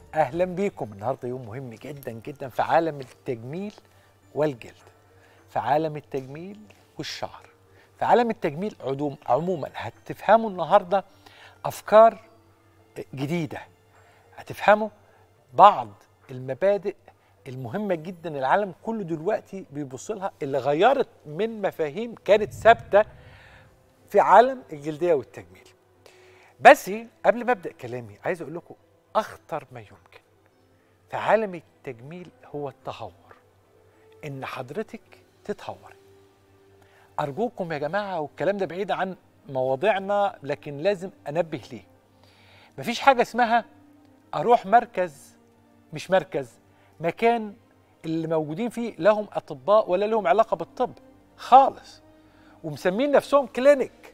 اهلا بيكم النهارده يوم مهم جدا جدا في عالم التجميل والجلد في عالم التجميل والشعر في عالم التجميل عدوم عموما هتفهموا النهارده افكار جديده هتفهموا بعض المبادئ المهمه جدا العالم كله دلوقتي بيبص لها اللي غيرت من مفاهيم كانت ثابته في عالم الجلديه والتجميل بس قبل ما ابدا كلامي عايز اقول لكم اخطر ما يمكن في عالم التجميل هو التهور ان حضرتك تتهوري ارجوكم يا جماعه والكلام ده بعيد عن مواضيعنا لكن لازم انبه ليه مفيش حاجه اسمها اروح مركز مش مركز مكان اللي موجودين فيه لهم اطباء ولا لهم علاقه بالطب خالص ومسمين نفسهم كلينيك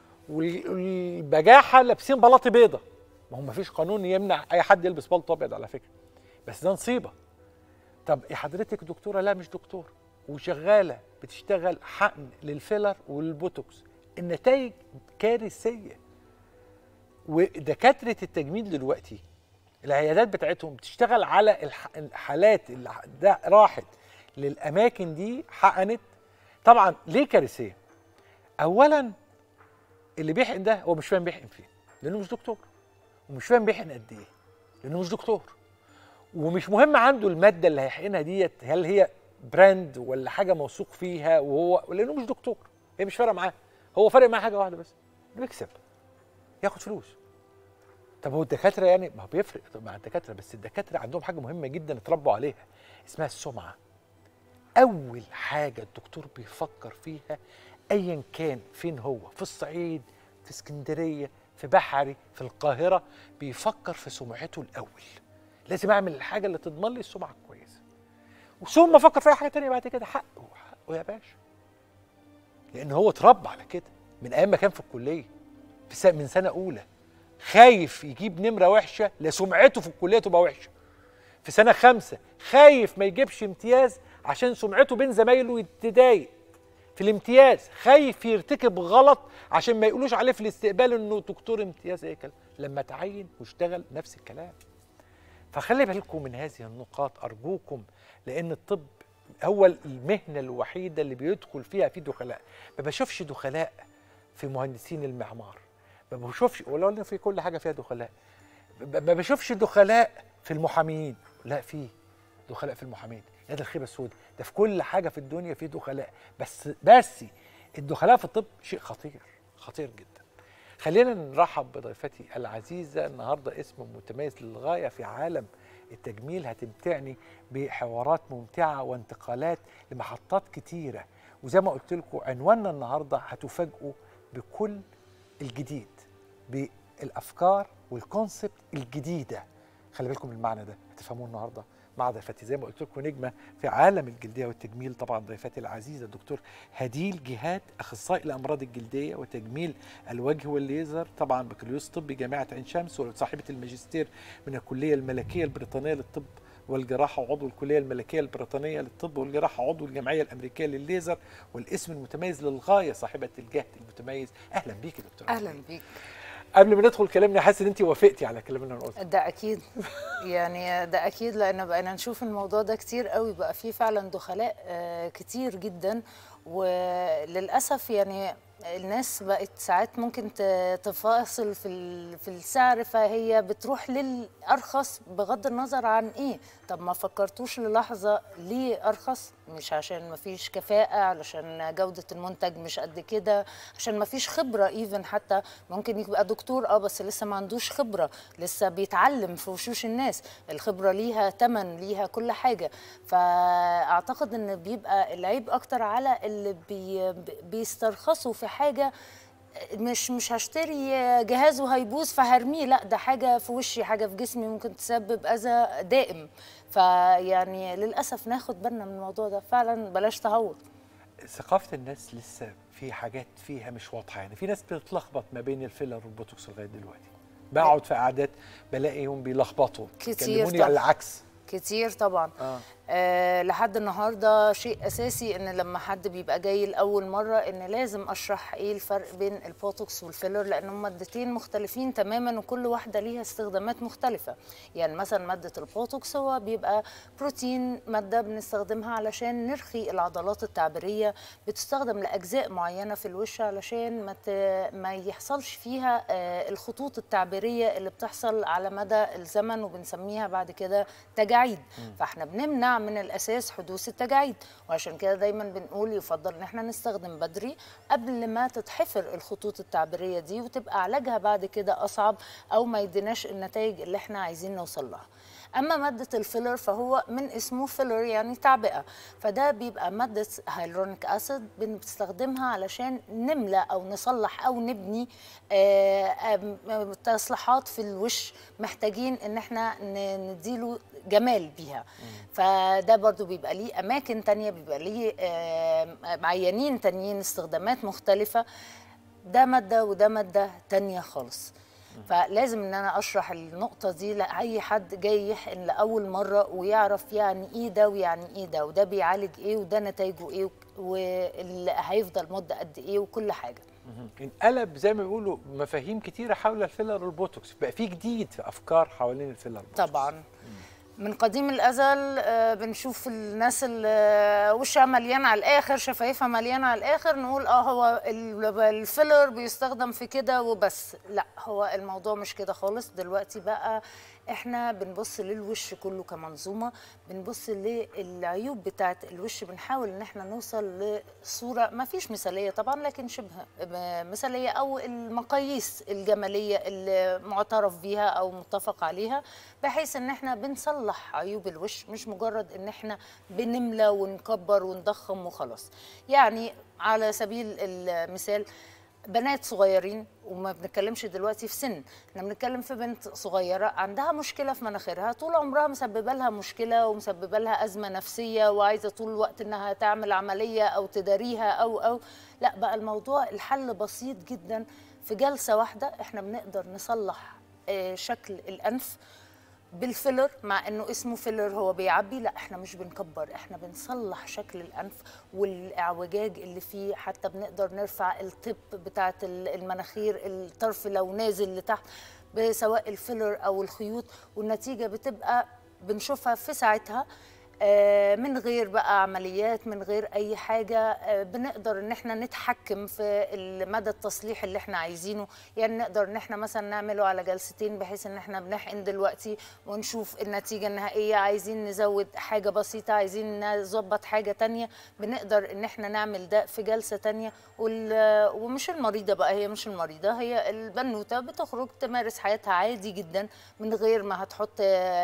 والبجاحه لابسين بلاطي بيضه ما هو مفيش قانون يمنع اي حد يلبس بلطو ابيض على فكره بس ده نصيبه طب يا حضرتك دكتوره لا مش دكتور وشغاله بتشتغل حقن للفيلر والبوتوكس النتائج كارثيه ودكاتره التجميل دلوقتي العيادات بتاعتهم بتشتغل على الح- الحالات اللي ده راحت للاماكن دي حقنت طبعا ليه كارثيه اولا اللي بيحقن ده هو مش فاهم بيحقن فين لانه مش دكتور ومش فاهم بيحقن قد ايه لانه مش دكتور ومش مهم عنده الماده اللي هيحقنها ديت هل هي براند ولا حاجه موثوق فيها وهو لانه مش دكتور هي مش فارقه معاه هو فارق معاه حاجه واحده بس انه يكسب ياخد فلوس طب هو الدكاتره يعني ما هو بيفرق مع الدكاتره بس الدكاتره عندهم حاجه مهمه جدا اتربوا عليها اسمها السمعه اول حاجه الدكتور بيفكر فيها ايا كان فين هو في الصعيد في اسكندريه في بحري في القاهره بيفكر في سمعته الاول لازم اعمل الحاجه اللي تضمن لي السمعه كويسه وثم افكر في اي حاجه تانية بعد كده حقه حقه يا باشا لان هو اتربى على كده من ايام ما كان في الكليه في سنة من سنه اولى خايف يجيب نمره وحشه لسمعته في الكليه تبقى وحشه في سنه خمسه خايف ما يجيبش امتياز عشان سمعته بين زمايله تضايق في الامتياز خايف يرتكب غلط عشان ما يقولوش عليه في الاستقبال انه دكتور امتياز ايه كلام لما تعين واشتغل نفس الكلام فخلي بالكم من هذه النقاط ارجوكم لان الطب هو المهنه الوحيده اللي بيدخل فيها في دخلاء ما بشوفش دخلاء في مهندسين المعمار ما بشوفش ولو ان في كل حاجه فيها دخلاء ب- ما بشوفش دخلاء في المحامين لا في دخلاء في المحامين يا ده الخيبه السوداء ده في كل حاجه في الدنيا في دخلاء بس بس الدخلاء في الطب شيء خطير خطير جدا خلينا نرحب بضيفتي العزيزه النهارده اسم متميز للغايه في عالم التجميل هتمتعني بحوارات ممتعه وانتقالات لمحطات كتيره وزي ما قلت لكم عنواننا النهارده هتفاجئوا بكل الجديد بالافكار والكونسبت الجديده خلي بالكم من المعنى ده هتفهموه النهارده مع ضيفتي زي ما قلت لكم نجمه في عالم الجلديه والتجميل طبعا ضيفتي العزيزه الدكتور هديل جهاد اخصائي الامراض الجلديه وتجميل الوجه والليزر طبعا بكالوريوس طب جامعه عين شمس وصاحبه الماجستير من الكليه الملكيه البريطانيه للطب والجراحه وعضو الكليه الملكيه البريطانيه للطب والجراحه عضو الجمعيه الامريكيه للليزر والاسم المتميز للغايه صاحبه الجهد المتميز اهلا بيك يا دكتور اهلا بيك قبل ما ندخل كلامنا حاسس ان انت وافقتي على الكلام اللي انا قلته ده اكيد يعني ده اكيد لان بقينا نشوف الموضوع ده كتير قوي بقى فيه فعلا دخلاء آه، كتير جدا وللاسف يعني الناس بقت ساعات ممكن ت- تفاصل في ال- في السعر فهي بتروح للارخص بغض النظر عن ايه طب ما فكرتوش للحظه ليه ارخص مش عشان ما فيش كفاءه علشان جوده المنتج مش قد كده عشان ما فيش خبره ايفن حتى ممكن يبقى دكتور اه بس لسه ما عندوش خبره لسه بيتعلم في وشوش الناس الخبره ليها تمن ليها كل حاجه فاعتقد ان بيبقى العيب اكتر على اللي بي بيسترخصوا في حاجه مش مش هشتري جهاز وهيبوظ فهرميه لا ده حاجه في وشي حاجه في جسمي ممكن تسبب اذى دائم فيعني للاسف ناخد بالنا من الموضوع ده فعلا بلاش تهور ثقافه الناس لسه في حاجات فيها مش واضحه يعني في ناس بتتلخبط ما بين الفيلر والبوتوكس لغايه دلوقتي بقعد في قعدات بلاقيهم بيلخبطوا كتير يكلموني طبعا. على العكس كتير طبعا اه أه لحد النهارده شيء اساسي ان لما حد بيبقى جاي لاول مره ان لازم اشرح ايه الفرق بين البوتوكس والفيلر لان هم مادتين مختلفين تماما وكل واحده ليها استخدامات مختلفه يعني مثلا ماده البوتوكس هو بيبقى بروتين ماده بنستخدمها علشان نرخي العضلات التعبيريه بتستخدم لاجزاء معينه في الوش علشان ما ما يحصلش فيها آه الخطوط التعبيريه اللي بتحصل على مدى الزمن وبنسميها بعد كده تجاعيد فاحنا بنمنع من الاساس حدوث التجاعيد وعشان كده دايما بنقول يفضل ان احنا نستخدم بدري قبل ما تتحفر الخطوط التعبيريه دي وتبقى علاجها بعد كده اصعب او ما يديناش النتائج اللي احنا عايزين نوصل لها اما ماده الفيلر فهو من اسمه فيلر يعني تعبئه فده بيبقى ماده هيلورونيك اسيد بنستخدمها علشان نملى او نصلح او نبني تصليحات في الوش محتاجين ان احنا نديله جمال بيها فده برضو بيبقى ليه اماكن تانية بيبقى ليه معينين تانيين استخدامات مختلفه ده ماده وده ماده تانية خالص فلازم ان انا اشرح النقطه دي لاي حد جاي يحقن لاول مره ويعرف يعني ايه ده ويعني ايه ده وده بيعالج ايه وده نتائجه ايه واللي هيفضل مده قد ايه وكل حاجه انقلب زي ما بيقولوا مفاهيم كتيره حول الفيلر والبوتوكس بقى في جديد في افكار حوالين الفيلر والبوتوكس. طبعا من قديم الازل بنشوف الناس اللي وشها مليان على الاخر شفايفها مليانه على الاخر نقول اه هو الفيلر بيستخدم في كده وبس لا هو الموضوع مش كده خالص دلوقتي بقى احنا بنبص للوش كله كمنظومه بنبص للعيوب بتاعه الوش بنحاول ان احنا نوصل لصوره ما فيش مثاليه طبعا لكن شبه مثاليه او المقاييس الجماليه اللي معترف بيها او متفق عليها بحيث ان احنا بنصلح عيوب الوش مش مجرد ان احنا بنملى ونكبر ونضخم وخلاص يعني على سبيل المثال بنات صغيرين وما بنتكلمش دلوقتي في سن احنا بنتكلم في بنت صغيره عندها مشكله في مناخيرها طول عمرها مسببه لها مشكله ومسببه لها ازمه نفسيه وعايزه طول الوقت انها تعمل عمليه او تداريها او او لا بقى الموضوع الحل بسيط جدا في جلسه واحده احنا بنقدر نصلح شكل الانف بالفيلر مع انه اسمه فيلر هو بيعبي لا احنا مش بنكبر احنا بنصلح شكل الانف والاعوجاج اللي فيه حتى بنقدر نرفع التب بتاعه المناخير الطرف لو نازل لتحت سواء الفيلر او الخيوط والنتيجه بتبقى بنشوفها في ساعتها من غير بقى عمليات من غير اي حاجه بنقدر ان احنا نتحكم في مدى التصليح اللي احنا عايزينه يعني نقدر ان احنا مثلا نعمله على جلستين بحيث ان احنا بنحقن دلوقتي ونشوف النتيجه النهائيه عايزين نزود حاجه بسيطه عايزين نظبط حاجه تانية بنقدر ان احنا نعمل ده في جلسه تانية ومش المريضه بقى هي مش المريضه هي البنوته بتخرج تمارس حياتها عادي جدا من غير ما هتحط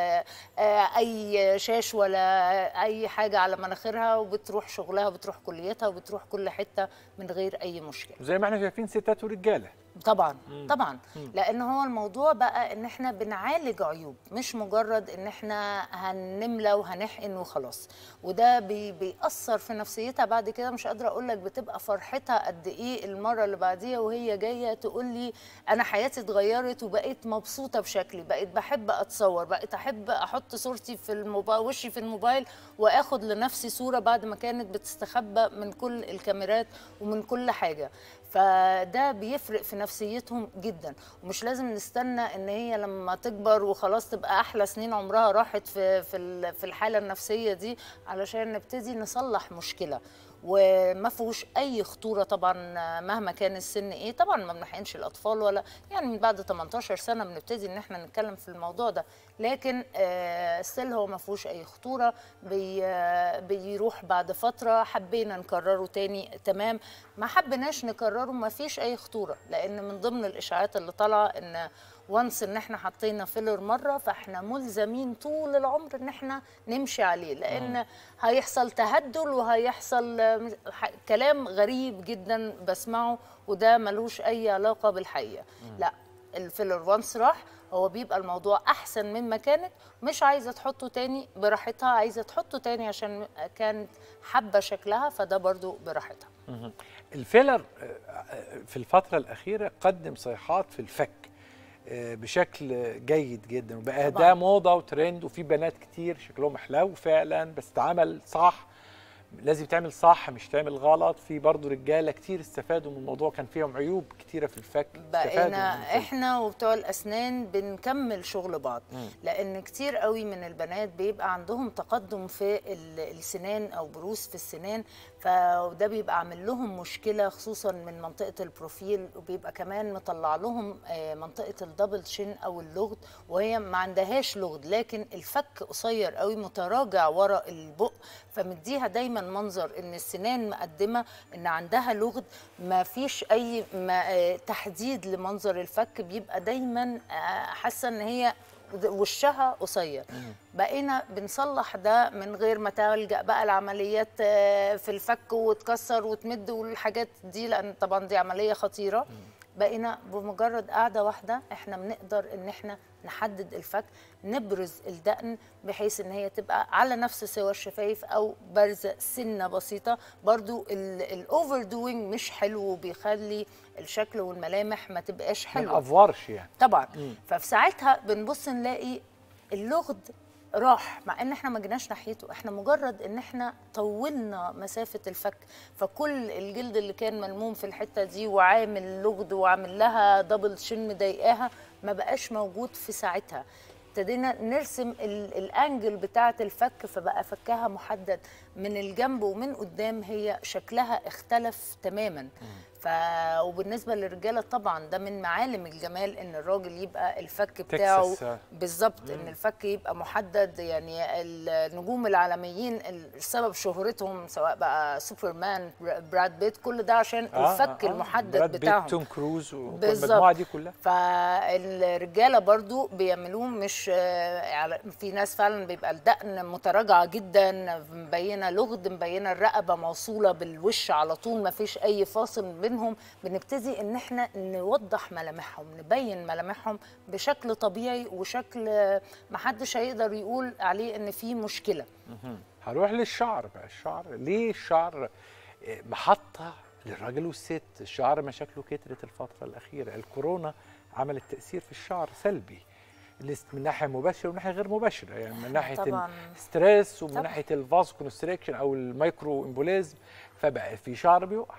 اي شاش ولا اي حاجه على مناخيرها وبتروح شغلها وبتروح كليتها وبتروح كل حته من غير اي مشكله زي ما احنا شايفين ستات ورجاله طبعا مم. طبعا مم. لان هو الموضوع بقى ان احنا بنعالج عيوب مش مجرد ان احنا هنملى وهنحقن وخلاص وده بي بيأثر في نفسيتها بعد كده مش قادره اقول لك بتبقى فرحتها قد ايه المره اللي بعديها وهي جايه تقول لي انا حياتي اتغيرت وبقيت مبسوطه بشكلي بقيت بحب اتصور بقيت احب احط صورتي في الموبايل وشي في الموبايل واخد لنفسي صوره بعد ما كانت بتستخبى من كل الكاميرات ومن كل حاجه فده بيفرق في نفسيتهم جدا ومش لازم نستنى ان هي لما تكبر وخلاص تبقى احلى سنين عمرها راحت في في في الحاله النفسيه دي علشان نبتدي نصلح مشكله وما فيهوش اي خطوره طبعا مهما كان السن ايه طبعا ما بنحقنش الاطفال ولا يعني من بعد 18 سنه بنبتدي ان احنا نتكلم في الموضوع ده لكن آه ستيل هو ما فيهوش اي خطوره بي آه بيروح بعد فتره حبينا نكرره تاني تمام ما حبيناش نكرره ما فيش اي خطوره لان من ضمن الاشاعات اللي طالعه ان وانس ان احنا حطينا فيلر مره فاحنا ملزمين طول العمر ان احنا نمشي عليه لان مم. هيحصل تهدل وهيحصل كلام غريب جدا بسمعه وده ملوش اي علاقه بالحقيقه مم. لا الفيلر وانس راح هو بيبقى الموضوع احسن مما كانت مش عايزه تحطه تاني براحتها عايزه تحطه تاني عشان كانت حابه شكلها فده برضو براحتها الفيلر في الفتره الاخيره قدم صيحات في الفك آه، بشكل جيد جدا وبقى طبعاً. ده موضه وترند وفي بنات كتير شكلهم حلو فعلا بس اتعمل صح لازم تعمل صح مش تعمل غلط في برضو رجاله كتير استفادوا من الموضوع كان فيهم عيوب كتيره في الفك استفادوا بقينا من الفك. احنا وبتوع الاسنان بنكمل شغل بعض لان كتير قوي من البنات بيبقى عندهم تقدم في ال- السنان او بروز في السنان فده بيبقى عامل لهم مشكله خصوصا من منطقه البروفيل وبيبقى كمان مطلع لهم آه، منطقه الدبل شين او اللغد وهي ما عندهاش لغد لكن الفك قصير قوي متراجع ورا البق فمديها دايما منظر ان السنان مقدمه ان عندها لغد ما فيش اي ما آه، تحديد لمنظر الفك بيبقى دايما آه، حاسه ان هي وشها قصير بقينا بنصلح ده من غير ما تلجأ بقى العمليات آه، في الفك وتكسر وتمد والحاجات دي لان طبعا دي عمليه خطيره بقينا بمجرد قاعده واحده احنا بنقدر ان احنا نحدد الفك نبرز الدقن بحيث ان هي تبقى على نفس سوى الشفايف او بارزه سنه بسيطه برضو الاوفر دوينج مش حلو وبيخلي الشكل والملامح ما تبقاش ما حلوه نافورش يعني طبعا ففي ساعتها بنبص نلاقي اللغد راح مع ان احنا ما جيناش ناحيته احنا مجرد ان احنا طولنا مسافه الفك فكل الجلد اللي كان ملموم في الحته دي وعامل لغد وعامل لها دبل شن مضايقاها ما بقاش موجود في ساعتها ابتدينا نرسم ال- الانجل بتاعه الفك فبقى فكها محدد من الجنب ومن قدام هي شكلها اختلف تماما ف وبالنسبه للرجاله طبعا ده من معالم الجمال ان الراجل يبقى الفك بتاعه تكساس، آه. بالظبط ان الفك يبقى محدد يعني النجوم العالميين السبب شهرتهم سواء بقى سوبرمان براد بيت كل ده عشان الفك المحدد براد بيت، بتاعهم توم كروز والمجموعه بالظبط. دي كلها فالرجاله برضو بيعملوه مش آه، على- في ناس فعلا بيبقى الدقن متراجعه جدا مبينه لغد مبينه الرقبه موصوله بالوش على طول ما فيش اي فاصل بينهم بنبتدي ان احنا نوضح ملامحهم نبين ملامحهم بشكل طبيعي وشكل آه، محدش هيقدر يقول عليه ان في مشكله هروح للشعر بقى الشعر ليه الشعر آه، محطة للراجل والست الشعر مشاكله كترت الفترة الأخيرة الكورونا عملت تأثير في الشعر سلبي لس- من ناحية مباشرة ومن ناحية غير مباشرة يعني من ناحية طبعاً. الستريس ومن طبعاً. ناحية الفاز كونستريكشن أو المايكرو امبوليزم فبقى في شعر بيقع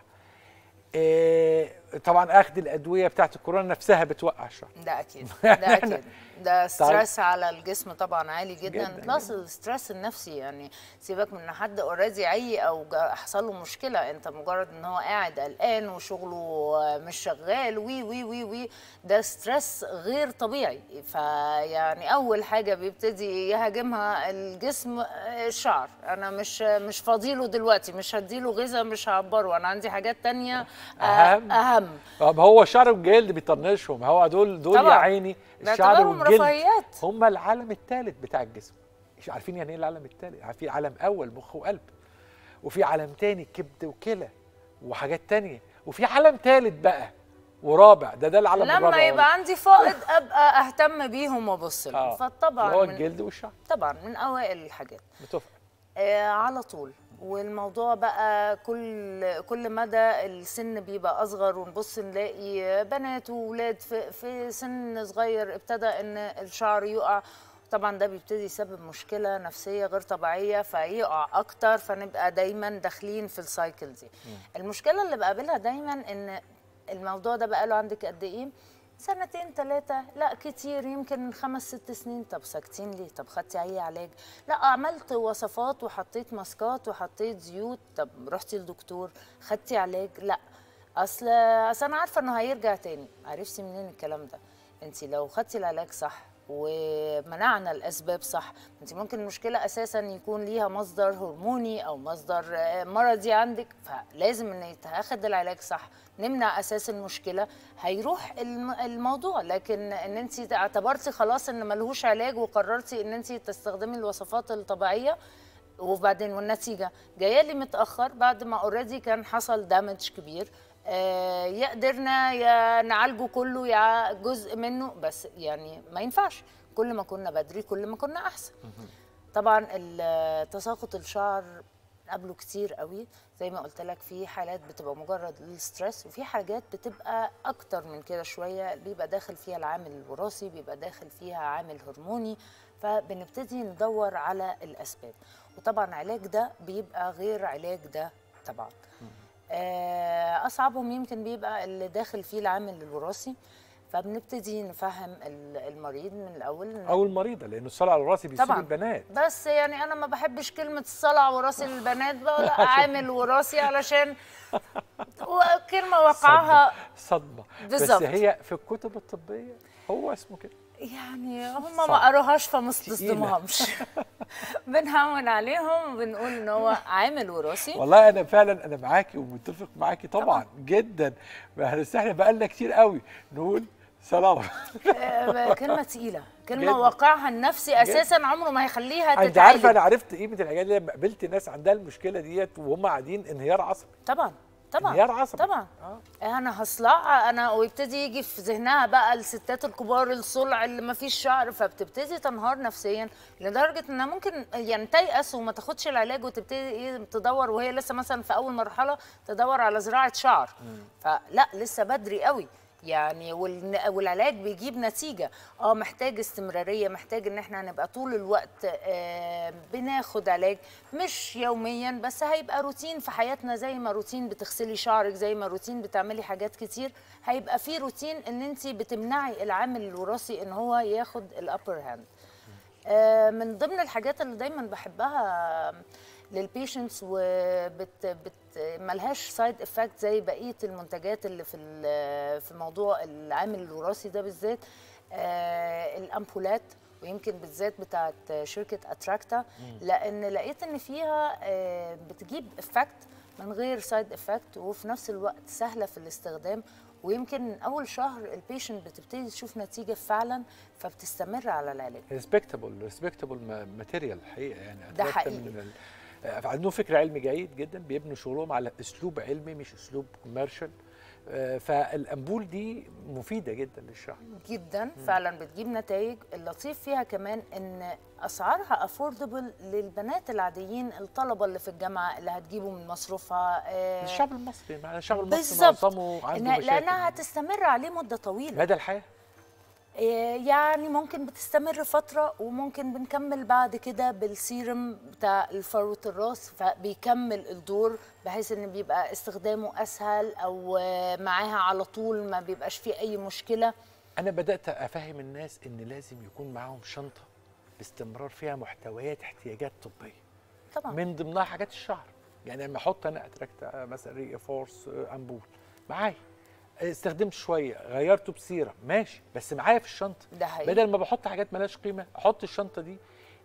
آه، طبعا اخذ الادويه بتاعت الكورونا نفسها بتوقع الشعر ده اكيد ده اكيد ده ستريس على الجسم طبعا عالي جدا جداً، بلس الستريس النفسي يعني سيبك من ان حد اوريدي عي او جا- حصل له مشكله انت مجرد ان هو قاعد قلقان وشغله مش شغال وي وي وي وي ده ستريس غير طبيعي فيعني اول حاجه بيبتدي يهاجمها الجسم الشعر انا مش مش فاضيله دلوقتي مش هديله غذاء مش هعبره انا عندي حاجات تانية آه، أهم. اهم طب هو الشعر والجلد بيطنشهم هو دول دول يا طبعاً. عيني الشعر باعتبارهم والجلد رفاهيات. هم العالم الثالث بتاع الجسم مش عارفين يعني ايه العالم الثالث في عالم اول مخ وقلب وفي عالم تاني كبد وكلى وحاجات تانية وفي عالم ثالث بقى ورابع ده ده العالم الرابع لما يبقى عندي فائض ابقى اهتم بيهم وابص لهم آه. فطبعا اللي هو من الجلد والشعر طبعا من اوائل الحاجات متفق آه على طول والموضوع بقى كل كل مدى السن بيبقى اصغر ونبص نلاقي بنات وولاد في, في سن صغير ابتدى ان الشعر يقع طبعا ده بيبتدي يسبب مشكله نفسيه غير طبيعيه فيقع اكتر فنبقى دايما داخلين في السايكل دي المشكله اللي بقابلها دايما ان الموضوع ده بقاله عندك قد ايه سنتين ثلاثة لا كتير يمكن من خمس ست سنين طب ساكتين ليه طب خدتي أي علاج لا عملت وصفات وحطيت ماسكات وحطيت زيوت طب رحتي لدكتور خدتي علاج لا أصل أصل أنا عارفة إنه هيرجع تاني عرفتي منين الكلام ده أنت لو خدتي العلاج صح ومنعنا الاسباب صح انت ممكن المشكله اساسا يكون ليها مصدر هرموني او مصدر آه، مرضي عندك فلازم ان يتاخد العلاج صح نمنع اساس المشكله هيروح الم- الموضوع لكن ان انت اعتبرتي خلاص ان ملهوش علاج وقررتي ان انت تستخدمي الوصفات الطبيعيه وبعدين والنتيجه جايه لي متاخر بعد ما اوريدي كان حصل دامج كبير آه، يا قدرنا يا نعالجه كله يا جزء منه بس يعني ما ينفعش كل ما كنا بدري كل ما كنا احسن طبعا ال- تساقط الشعر بنقابله كتير قوي زي ما قلت لك في حالات بتبقى مجرد الستريس وفي حاجات بتبقى اكتر من كده شويه بيبقى داخل فيها العامل الوراثي بيبقى داخل فيها عامل هرموني فبنبتدي ندور على الاسباب وطبعا علاج ده بيبقى غير علاج ده طبعا آه، اصعبهم يمكن بيبقى اللي داخل فيه العامل الوراثي فبنبتدي نفهم ال- المريض من الاول إن او المريضه لانه الصلع على راسي بيصيب طبعاً. البنات بس يعني انا ما بحبش كلمه الصلع وراثي للبنات بقى لا عامل وراثي علشان كلمه وقعها صدمه بس بالظبط. هي في الكتب الطبيه هو اسمه كده يعني هم صعب. ما قروهاش فما تقيلة. استصدمهمش بنهون عليهم وبنقول ان هو عامل وراثي والله انا فعلا انا معاكي ومتفق معاكي طبعا جدا بس احنا بقالنا كتير قوي نقول سلام آه، كلمه تقيله كلمه جداً. واقعها النفسي اساسا عمره ما هيخليها انت عارفه تتعالج انا عرفت قيمه الحاجات دي لما قابلت ناس عندها المشكله ديت وهم قاعدين انهيار عصبي طبعا طبعا انهيار عصبي طبعا آه. انا هصلع انا ويبتدي يجي في ذهنها بقى الستات الكبار الصلع اللي ما فيش شعر فبتبتدي تنهار نفسيا لدرجه انها ممكن يعني تيأس وما تاخدش العلاج وتبتدي إيه تدور وهي لسه مثلا في اول مرحله تدور على زراعه شعر فلا لسه بدري قوي يعني والن- والعلاج بيجيب نتيجه اه محتاج استمراريه محتاج ان احنا نبقى طول الوقت آه بناخد علاج مش يوميا بس هيبقى روتين في حياتنا زي ما روتين بتغسلي شعرك زي ما روتين بتعملي حاجات كتير هيبقى في روتين ان انت بتمنعي العامل الوراثي ان هو ياخد الابر هاند آه، من ضمن الحاجات اللي دايما بحبها للبيشنتس وبت بت ملهاش سايد افكت زي بقيه المنتجات اللي في ال- في موضوع العامل الوراثي ده بالذات آه، الامبولات ويمكن بالذات بتاعت شركه اتراكتا لان لقيت ان فيها آه، بتجيب افكت من غير سايد افكت وفي نفس الوقت سهله في الاستخدام ويمكن من اول شهر البيشنت بتبتدي تشوف نتيجه فعلا فبتستمر على العلاج ريسبكتبل ريسبكتبل ماتيريال الحقيقه يعني ده أتوقع حقيقي. من ال- آه، عندهم فكر علمي جيد جدا بيبنوا شغلهم على اسلوب علمي مش اسلوب كوميرشال فالامبول دي مفيده جدا للشعر جدا فعلا بتجيب نتائج اللطيف فيها كمان ان اسعارها افوردبل للبنات العاديين الطلبه اللي في الجامعه اللي هتجيبوا من مصروفها آه، الشعب المصري مع الشعب المصري بالظبط. معظمه عنده إنها- مشاكل لانها هتستمر عليه مده طويله مدى الحياه آه، يعني ممكن بتستمر فترة وممكن بنكمل بعد كده بالسيرم بتاع الفروة الراس فبيكمل الدور بحيث ان بيبقى استخدامه اسهل او آه، معاها على طول ما بيبقاش فيه اي مشكلة انا بدات افهم الناس ان لازم يكون معاهم شنطه باستمرار فيها محتويات احتياجات طبيه طبعا من ضمنها حاجات الشعر يعني لما احط انا اتراكت مثلا ري فورس آه، امبول معايا استخدمت شويه غيرته بسيره ماشي بس معايا في الشنطه ده حقيقي بدل ما بحط حاجات ملهاش قيمه احط الشنطه دي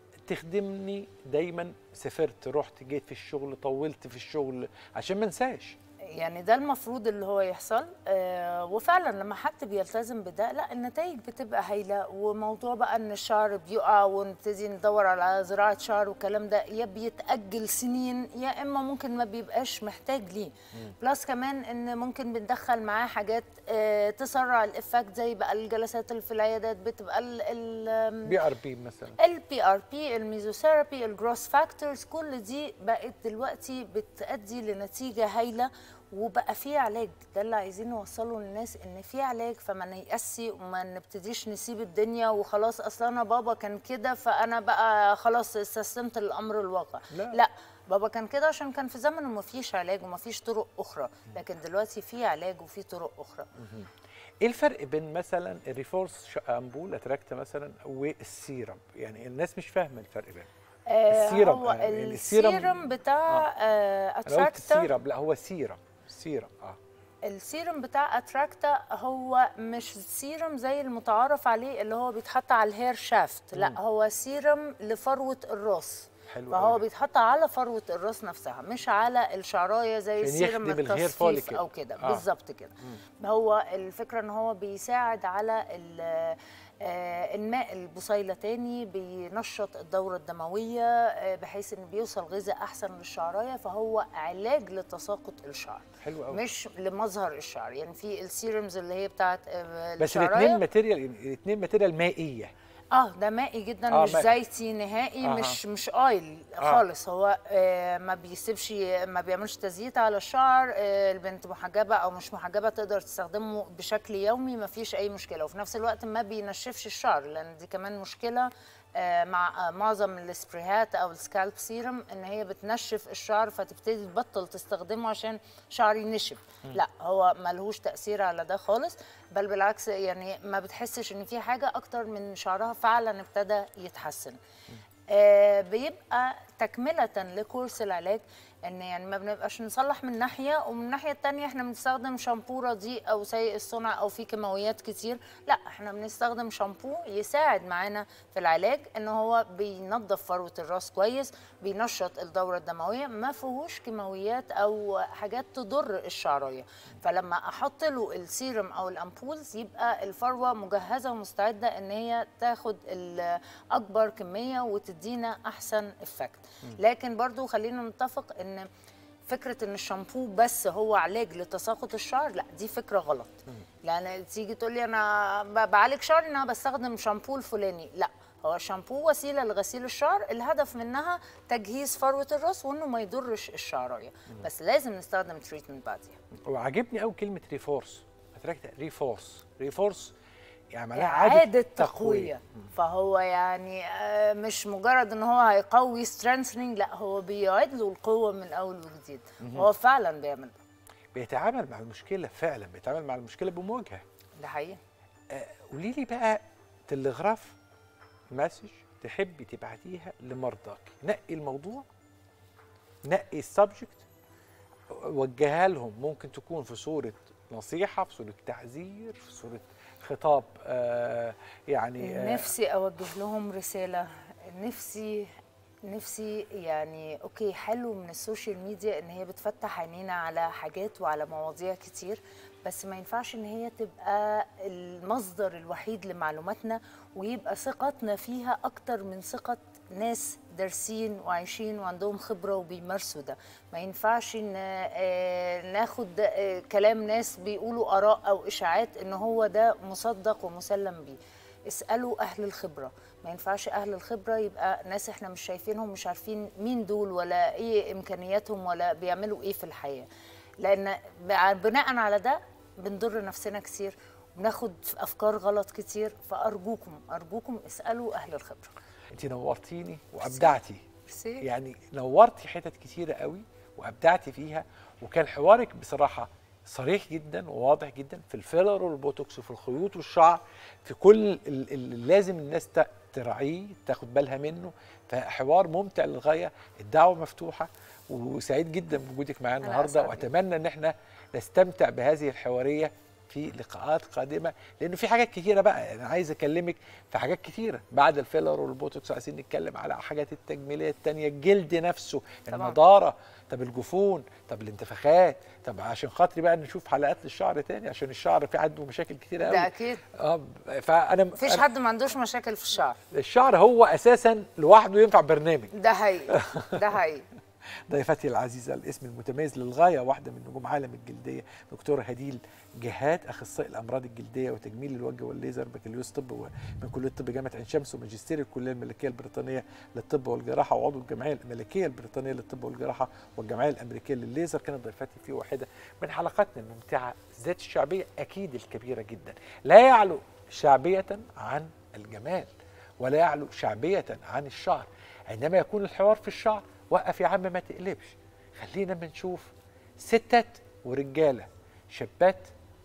تخدمني دايما سافرت رحت جيت في الشغل طولت في الشغل عشان ما انساش يعني ده المفروض اللي هو يحصل آه وفعلا لما حد بيلتزم بده لا النتائج بتبقى هايله وموضوع بقى ان الشعر بيقع ونبتدي ندور على زراعه شعر والكلام ده يا بيتاجل سنين يا اما ممكن ما بيبقاش محتاج ليه بلس كمان ان ممكن بندخل معاه حاجات آه تسرع الافكت زي بقى الجلسات اللي في العيادات بتبقى ال ال بي ار بي مثلا البي ار بي الميزوثيرابي الجروس فاكتورز كل دي بقت دلوقتي بتؤدي لنتيجه هايله وبقى في علاج ده اللي عايزين نوصله للناس ان في علاج فما نيأسي وما نبتديش نسيب الدنيا وخلاص اصل انا بابا كان كده فانا بقى خلاص استسلمت للامر الواقع لا. لا بابا كان كده عشان كان في زمن ما فيش علاج وما فيش طرق اخرى لكن دلوقتي في علاج وفي طرق اخرى ايه الفرق بين مثلا الريفورس ش- امبول اتراكت مثلا والسيرم يعني الناس مش فاهمه الفرق بينهم آه، السيرم، هو آه، يعني السيرم- السيرم بتاع آه انا قلت اتراكتا السيرم لا هو سيرم سيرم اه السيرم بتاع اتراكتا هو مش سيرم زي المتعارف عليه اللي هو بيتحط على الهير شافت لا هو سيرم لفروه الراس حلو فهو أوي. بيتحط على فروه الراس نفسها مش على الشعرايه زي عشان السيرم يخدم الهير التصفيف فوليكل. او كده آه. بالظبط كده هو الفكره ان هو بيساعد على ال- آه، انماء البصيله تاني بينشط الدوره الدمويه آه، بحيث ان بيوصل غذاء احسن للشعرايه فهو علاج لتساقط الشعر حلو قوي مش لمظهر الشعر يعني في السيرمز اللي هي بتاعت آه، بس الشعراية. الاثنين ماتيريال الاثنين ماتيريال مائيه اه ده مائي جدا آه، مش مائي. زيتي نهائي أها. مش مش اويل آه. خالص هو آه ما بيسيبش ما بيعملش تزييت على الشعر آه البنت محجبه او مش محجبه تقدر تستخدمه بشكل يومي ما فيش اي مشكله وفي نفس الوقت ما بينشفش الشعر لان دي كمان مشكله آه مع آه معظم السبريهات او السكالب سيرم ان هي بتنشف الشعر فتبتدي تبطل تستخدمه عشان شعري نشف لا هو ملهوش تاثير على ده خالص بل بالعكس يعني ما بتحسش ان في حاجه اكتر من شعرها فعلا ابتدى يتحسن آه بيبقى تكمله لكورس العلاج ان يعني ما بنبقاش نصلح من ناحيه ومن الناحيه التانية احنا بنستخدم شامبو رديء او سيء الصنع او فيه كيماويات كتير لا احنا بنستخدم شامبو يساعد معانا في العلاج ان هو بينظف فروه الراس كويس بينشط الدوره الدمويه ما فيهوش كيماويات او حاجات تضر الشعريه فلما احط له السيرم او الامبولز يبقى الفروه مجهزه ومستعده ان هي تاخد ال- اكبر كميه وتدينا احسن افكت لكن برضو خلينا نتفق ان فكره ان الشامبو بس هو علاج لتساقط الشعر لا دي فكره غلط لان تيجي تقول لي انا ب- بعالج شعري ان انا بستخدم شامبو الفلاني لا هو الشامبو وسيله لغسيل الشعر الهدف منها تجهيز فروه الراس وانه ما يضرش الشعريه بس لازم نستخدم تريتمنت بعديها وعجبني قوي كلمه ريفورس حضرتك ريفورس ريفورس يعني معناها إعادة تقوية فهو يعني آه، مش مجرد ان هو هيقوي strengthening لا هو بيعيد له القوة من اول وجديد هو فعلا بيعمل ده بيتعامل مع المشكله فعلا بيتعامل مع المشكله بمواجهه ده حقيقي آه، قولي لي بقى تلغراف مسج تحبي تبعتيها لمرضاك نقي الموضوع نقي السبجكت وجهها لهم ممكن تكون في صورة نصيحة في صورة تعزير في صورة خطاب آه يعني آه نفسي اوجه لهم رسالة نفسي نفسي يعني اوكي حلو من السوشيال ميديا ان هي بتفتح عينينا على حاجات وعلى مواضيع كتير بس ما ينفعش ان هي تبقى المصدر الوحيد لمعلوماتنا ويبقى ثقتنا فيها اكتر من ثقة ناس دارسين وعايشين وعندهم خبرة وبيمارسوا ده ما ينفعش ان آه، ناخد آه، كلام ناس بيقولوا اراء او اشاعات ان هو ده مصدق ومسلم بيه اسالوا اهل الخبره ما ينفعش اهل الخبره يبقى ناس احنا مش شايفينهم مش عارفين مين دول ولا ايه امكانياتهم ولا بيعملوا ايه في الحياه لان بناء على ده بنضر نفسنا كتير وبناخد افكار غلط كتير فارجوكم ارجوكم اسالوا اهل الخبره انت نورتيني وابدعتي ميرسي. يعني نورتي حتت كتيرة قوي وابدعتي فيها وكان حوارك بصراحة صريح جدا وواضح جدا في الفيلر والبوتوكس وفي الخيوط والشعر في كل ال- اللي لازم الناس ت- تراعيه تاخد بالها منه فحوار ممتع للغايه الدعوه مفتوحه وسعيد جدا بوجودك معانا أنا النهارده أسعد واتمنى ان احنا نستمتع بهذه الحواريه في لقاءات قادمه لانه في حاجات كتيره بقى انا عايز اكلمك في حاجات كتيره بعد الفيلر والبوتوكس عايزين نتكلم على حاجات التجميليه التانية الجلد نفسه طبعاً. النضاره طب الجفون طب الانتفاخات طب عشان خاطري بقى نشوف حلقات للشعر تاني عشان الشعر في عنده مشاكل كتيره قوي ده اكيد اه فانا مفيش أنا- حد ما عندوش مشاكل في الشعر الشعر هو اساسا لوحده ينفع برنامج ده حقيقي ده حقيقي ضيفتي العزيزه الاسم المتميز للغايه واحده من نجوم عالم الجلديه دكتوره هديل جهاد اخصائي الامراض الجلديه وتجميل الوجه والليزر بكالوريوس طب من كليه طب جامعه عين شمس وماجستير الكليه الملكيه البريطانيه للطب والجراحه وعضو الجمعيه الملكيه البريطانيه للطب والجراحه والجمعيه الامريكيه للليزر كانت ضيفتي في واحده من حلقاتنا الممتعه ذات الشعبيه اكيد الكبيره جدا لا يعلو شعبيه عن الجمال ولا يعلو شعبيه عن الشعر عندما يكون الحوار في الشعر وقف يا عم ما تقلبش خلينا بنشوف ستات ورجاله شابات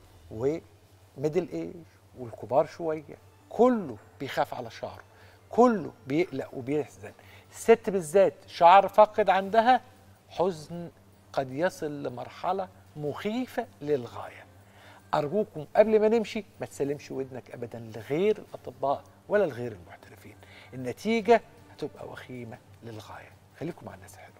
وميدل ايج والكبار شويه كله بيخاف على شعره كله بيقلق وبيحزن الست بالذات شعر فاقد عندها حزن قد يصل لمرحله مخيفه للغايه ارجوكم قبل ما نمشي ما تسلمش ودنك ابدا لغير الاطباء ولا لغير المحترفين النتيجه هتبقى وخيمه للغايه خليكم مع الناس الحلوه